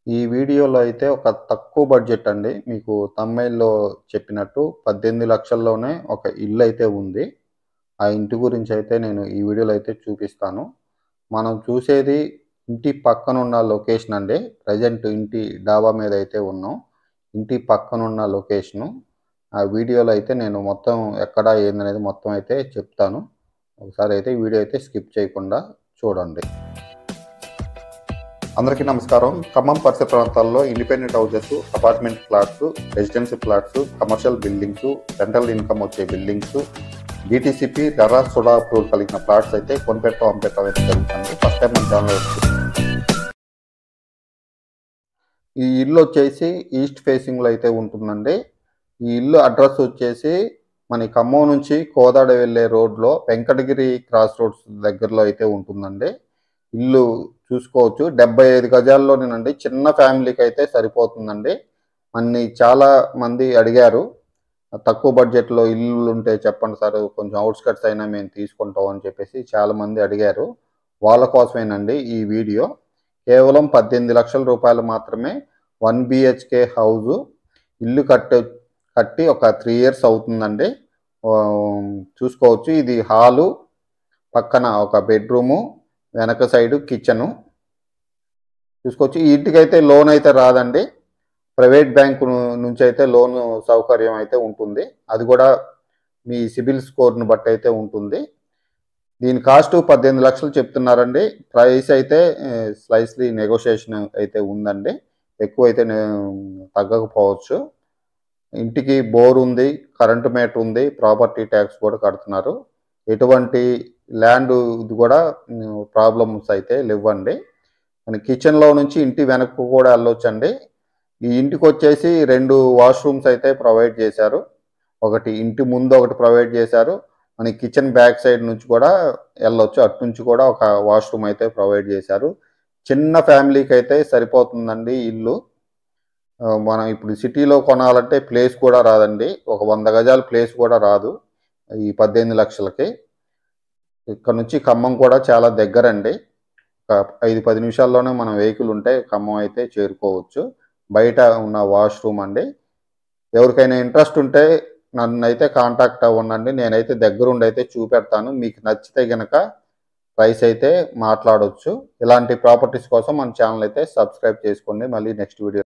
ఈ వీడియోలో అయితే ఒక తక్కువ బడ్జెట్ అండి. మీకు థంబ్‌నెయిల్‌లో చెప్పినట్టు 18,00,000లోనే ఒక ఇల్లు అయితే ఉంది. ఆ ఇంటి గురించి అయితే నేను ఈ వీడియోలో అయితే చూపిస్తాను. మనం చూసేది ఇంటి పక్కనున్న లొకేషన్ అండి. ప్రెజెంట్ ఇంటి డాబా మీద అయితే ఉన్నాం. ఇంటి పక్కనున్న లొకేషను. ఆ వీడియోలో అయితే నేను మొత్తం ఎక్కడ ఏందనేది మొత్తం అయితే చెప్తాను. ఒకసారి అయితే వీడియో అయితే స్కిప్ చేయకుండా చూడండి. అందరికీ నమస్కారం. ఖమ్మం పరిసర ప్రాంతాల్లో independent houses, apartment flats, residency flats, commercial buildings, rental income వచ్చే బిల్డింగ్స్, డీటీసీపీ, డరా సుడా అప్రూవల్ కలిగిన ఫ్లాట్స్ అయితే కొనిపెట్టడం, అమ్మిపెట్టడం అయితే జరుగుతుంది. ఫస్ట్ టైం మన ఛానల్ ఈ ఇల్లు వచ్చేసి ఈస్ట్ ఫేసింగ్‌లో అయితే ఉంటుందండి. ఈ ఇల్లు అడ్రస్ వచ్చేసి మన ఖమ్మం నుంచి కోదాడ వెళ్ళే రోడ్‌లో వెంకటగిరి క్రాస్ రోడ్స్ దగ్గరలో అయితే ఉంటుందండి. ఇల్లు చూసుకోవచ్చు. 75 గజాల్లోనేనండి. చిన్న ఫ్యామిలీకి అయితే సరిపోతుందండి. అన్ని చాలా మంది అడిగారు. తక్కువ బడ్జెట్‌లో ఇల్లులుంటే చెప్పండి సార్. కొంచెం ఔట్‌స్కట్స్ అయినా మేము తీసుకుంటాం అని చెప్పేసి చాలా మంది అడిగారు. వాళ్ళ కోసమేనండి ఈ వీడియో. కేవలం 18,00,000 రూపాయలు మాత్రమే 1 బీహెచ్‌కే హౌసు. ఇల్లు కట్టే కట్టి ఒక 3 ఇయర్స్ అవుతుందండి. ఆహ్, చూసుకోవచ్చు. ఇది హాలు, పక్కన ఒక బెడ్‌రూము, వెనక సైడు కిచెను. చూసుకోవచ్చు. ఈ ఇంటికైతే లోన్ అయితే రాదండి. ప్రైవేట్ బ్యాంకు ను నుంచి అయితే లోను సౌకర్యం అయితే ఉంటుంది. అది కూడా మీ సిబిల్ స్కోర్‌ని బట్టి అయితే ఉంటుంది. దీని కాస్ట్ 18,00,000 చెప్తున్నారండి. ప్రైస్ అయితే ఆహ్, స్లైస్‌లీ నెగోషియేషన్ అయితే ఉందండి. ఎక్కువైతే నే తగ్గకపోవచ్చు. ఇంటికి బోర్ ఉంది, కరెంట్ మీటర్ ఉంది, ప్రాపర్టీ ట్యాక్స్ కూడా కడుతున్నారు. ఎటువంటి ల్యాండ్ ఇది కూడా హ్మ్, ప్రాబ్లమ్స్ అయితే లెవ్వండి. మన కిచెన్‌లో నుంచి ఇంటి వెనక్కు కూడా వెళ్ళొచ్చండి. ఈ ఇంటికొచ్చేసి 2 వాష్‌రూమ్స్ అయితే ప్రొవైడ్ చేశారు. ఒకటి ఇంటి ముందు ఒకటి ప్రొవైడ్ చేశారు. మన కిచెన్ బ్యాక్ సైడ్ నుంచి కూడా ఎళ్ళొచ్చు. అటు నుంచి కూడా ఒక వాష్‌రూమ్ అయితే ప్రొవైడ్ చేశారు. చిన్న ఫ్యామిలీకి అయితే సరిపోతుందండి ఇల్లు. ఆహ్, మనం ఇప్పుడు సిటీలో కొనాలంటే ప్లేస్ కూడా రాదండి. ఒక 100 గజాల ప్లేస్ కూడా రాదు. ఈ 18,00,000కి. ఇక్కడ నుంచి ఖమ్మం కూడా చాలా దగ్గరండి. ఒక 5, 10 నిమిషాల్లోనే మనం వెహికల్ ఉంటే ఖమ్మం అయితే చేరుకోవచ్చు. బయట ఉన్న వాష్‌రూమ్ అండి. ఎవరికైనా ఇంట్రెస్ట్ ఉంటే నన్నైతే కాంటాక్ట్ అవ్వండండి. నేనైతే దగ్గరుండి అయితే చూపెడతాను. మీకు నచ్చితే గనక ప్రైస్ అయితే మాట్లాడొచ్చు. ఇలాంటి ప్రాపర్టీస్ కోసం మన ఛానల్ అయితే సబ్స్క్రైబ్ చేసుకోండి. మళ్ళీ నెక్స్ట్ వీడియో